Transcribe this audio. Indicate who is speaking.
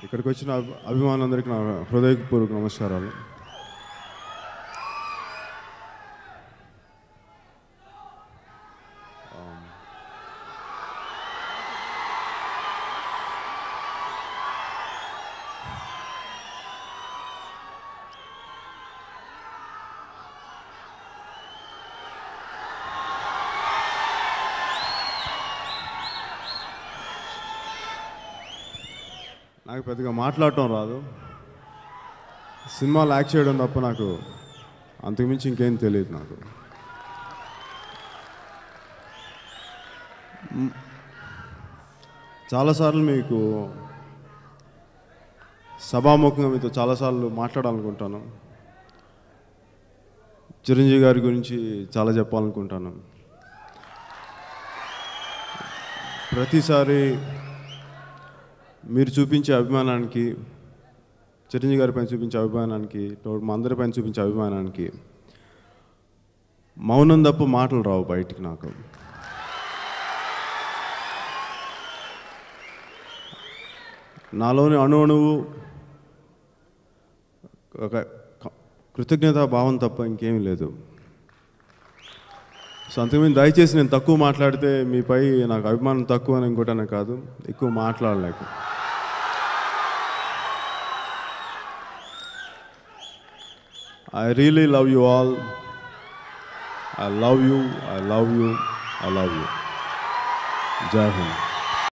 Speaker 1: ఇక్కడికి వచ్చిన అభి- అభిమానులందరికీ నా హృదయపూర్వక నమస్కారాలు నాకు పెద్దగా మాట్లాడటం రాదు సినిమాలు యాక్ట్ చేయడం తప్ప నాకు అంతకుమించి ఇంకేం తెలియదు నాకు మ్, చాలాసార్లు మీకు సభాముఖంగా మీతో చాలాసార్లు మాట్లాడాలనుకుంటాను చిరంజీవి గారి గురించి చాలా చెప్పాలనుకుంటాను ప్రతిసారి మీరు చూపించే అభిమానానికి చిరంజీవి గారి పైన చూపించే అభిమానానికి తోడు మా అందరి పైన చూపించే అభిమానానికి మౌనం తప్ప మాటలు రావు బయటికి నాకు నాలోని అణు అణువు ఒక క- కృతజ్ఞతా భావం తప్ప ఇంకేమీ లేదు సో అంతకుమించి దయచేసి నేను తక్కువ మాట్లాడితే మీపై నాకు అభిమానం తక్కువ అని ఇంకోటనే కాదు ఎక్కువ మాట్లాడలేక I really love you all I love you I love you I love you జై హింద్